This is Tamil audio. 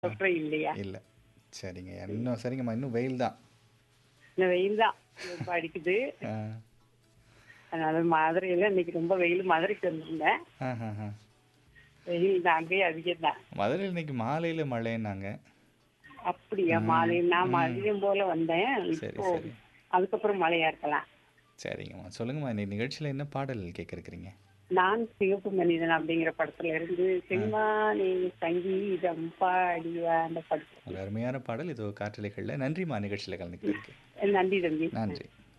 அப்புறம் இல்லையா இல்ல. சரிங்க. இன்னும் சரிங்கம்மா. இன்னும் வெயில் தான். இந்த வெயில் தான் ரொம்ப அடிக்குது ஆ. அதனால மதுரையில இன்னைக்கு ரொம்ப வெயில் மதுரைக்கு வந்திருந்தேன் ஆஹஹ. வெயில் தான் அங்கேயே அதிகம் தான் மதுரையில இன்னைக்கு மாலையில மழைன்னாங்க. அப்படியா மாலை நான் ம். மதியம் போல வந்தேன் சரி, இப்போ சரி. அதுக்கப்புறம் மழையா இருக்கலாம் சரிங்கம்மா. சொல்லுங்கம்மா. இன்னைக்கு நிகழ்ச்சியில என்ன பாடல் கேட்க இருக்கிறீங்க? நான் சிவப்பு மனிதன் அப்படிங்கிற படத்துல இருந்து செம்மானே சங்கீதம் பாடிவா அந்த படத்துல ஒரு அருமையான பாடல். இதோ காற்றலைகள்ல. நன்றிம்மா நிகழ்ச்சியில கலந்துக்கிட்டதுக்கு. நன்றி தம்பி நன்றி.